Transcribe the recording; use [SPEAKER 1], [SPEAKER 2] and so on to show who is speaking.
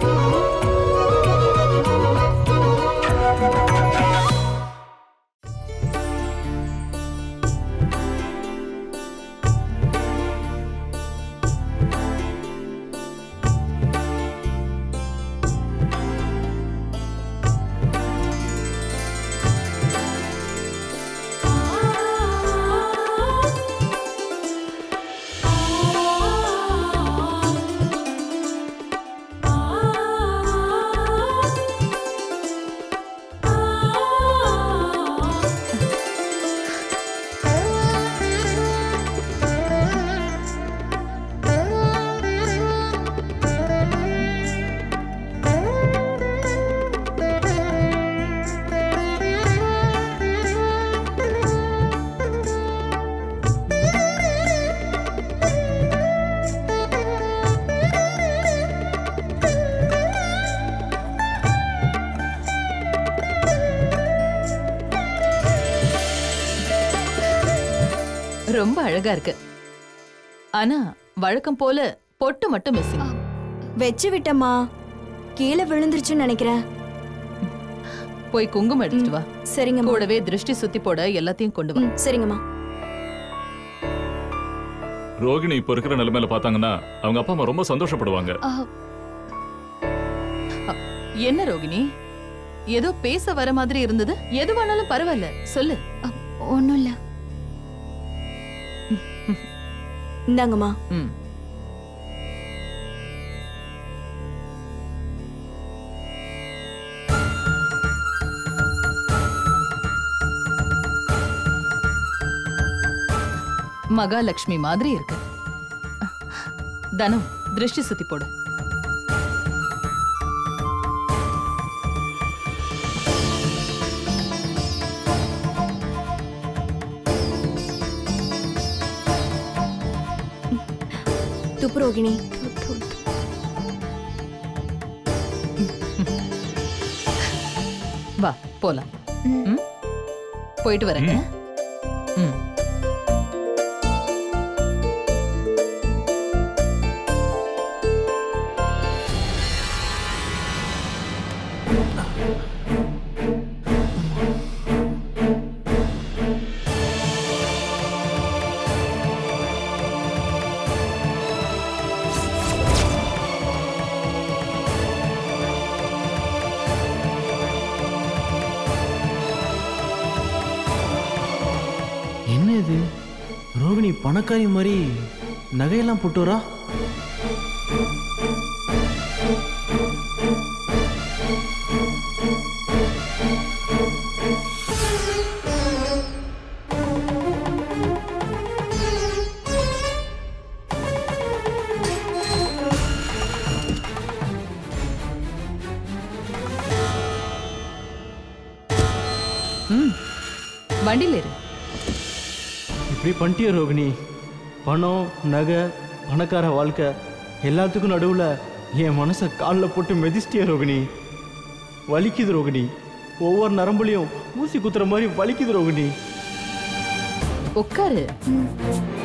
[SPEAKER 1] ரொம்ப அழகா இருக்கு ஆனா வழக்கம் போல பொட்டு மட்டும் மிஸ்ஸிங்
[SPEAKER 2] வச்சு விட்டம்மா கீழே விழுந்துருச்சுன்னு நினைக்கிறேன்
[SPEAKER 1] போய் குங்குமம் எடுத்துட்டு வா
[SPEAKER 2] சரிங்கம்மா
[SPEAKER 1] கூடவே திருஷ்டி சுத்தி போட எல்லாத்தையும் கொண்டு வா
[SPEAKER 2] ம், சரிங்கம்மா
[SPEAKER 3] ரோகிணி இப்ப இருக்கிற நிலைமையில பார்த்தாங்கன்னா அவங்க அப்பா அம்மா ரொம்ப சந்தோஷப்படுவாங்க
[SPEAKER 1] என்ன ரோகிணி ஏதோ பேச வர மாதிரி இருந்தது எதுவானாலும் பரவாயில்ல சொல்லு
[SPEAKER 4] ஒன்றும் இல்லை
[SPEAKER 2] இந்தாங்கம்மா
[SPEAKER 1] ம் மகாலட்சுமி மாதிரி இருக்கு தனம் திருஷ்டி சுத்தி போடு
[SPEAKER 2] துப்பு ரோகிணி
[SPEAKER 1] வா போலாம் ம்? போயிட்டு வரேங்க ம்
[SPEAKER 5] என்ன இது ரோகிணி பணக்காரி மாதிரி நகையெல்லாம் போட்டு வரா
[SPEAKER 1] ம் வண்டியில இரு
[SPEAKER 5] இப்படி பண்ணிட்டிய ரோகிணி பணம் நகை பணக்கார வாழ்க்கை எல்லாத்துக்கும் நடுவில் என் மனசை காலில் போட்டு மிதிச்சிட்டிய ரோகிணி வலிக்குது ரோகிணி ஒவ்வொரு நரம்புலையும் ஊசி குத்துற மாதிரி வலிக்குது ரோகிணி
[SPEAKER 1] உட்காரு